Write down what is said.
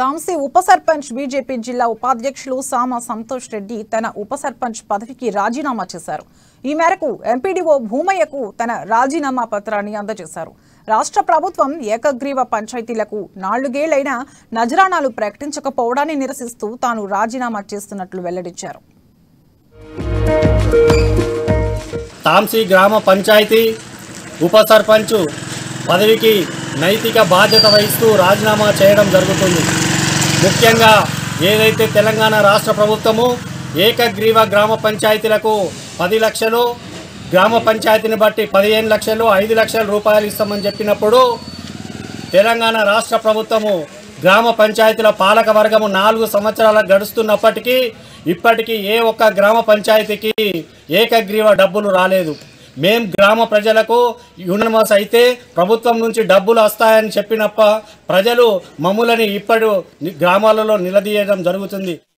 తాంసీ ఉప సర్పంచ్ బీజేపీ జిల్లా ఉపాధ్యక్షులు సామ సంతోష్ రెడ్డి తన ఉప సర్పంచ్ పదవికి రాజీనామా చేశారు ఈ మేరకు ఎంపీడీఓ భూమయ్యకు తన రాజీనామా పత్రాన్ని అందజేశారు రాష్ట్ర ప్రభుత్వం ఏకగ్రీవ పంచాయతీలకు నాలుగేళ్లైనా నజరానాలు ప్రకటించకపోవడాన్ని నిరసిస్తూ తాను రాజీనామా చేస్తున్నట్లు వెల్లడించారు తాంసీ గ్రామ పంచాయతీ ఉప సర్పంచ్ పదవికి నైతిక బాధ్యత వహిస్తూ రాజీనామా చేయడం జరుగుతుంది ముఖ్యంగా ఏదైతే తెలంగాణ రాష్ట్ర ప్రభుత్వము ఏకగ్రీవ గ్రామ పంచాయతీలకు పది లక్షలు గ్రామ పంచాయతీని బట్టి పదిహేను లక్షలు ఐదు లక్షల రూపాయలు ఇస్తామని చెప్పినప్పుడు తెలంగాణ రాష్ట్ర ప్రభుత్వము గ్రామ పంచాయతీల పాలక వర్గము నాలుగు సంవత్సరాలు గడుస్తున్నప్పటికీ ఇప్పటికీ ఏ ఒక్క గ్రామ పంచాయతీకి ఏకగ్రీవ డబ్బులు రాలేదు మేం గ్రామ ప్రజలకు యూనిమస్ అయితే ప్రభుత్వం నుంచి డబ్బులు వస్తాయని చెప్పినప్ప ప్రజలు మమ్ములని ఇప్పటి గ్రామాలలో నిలదీయడం జరుగుతుంది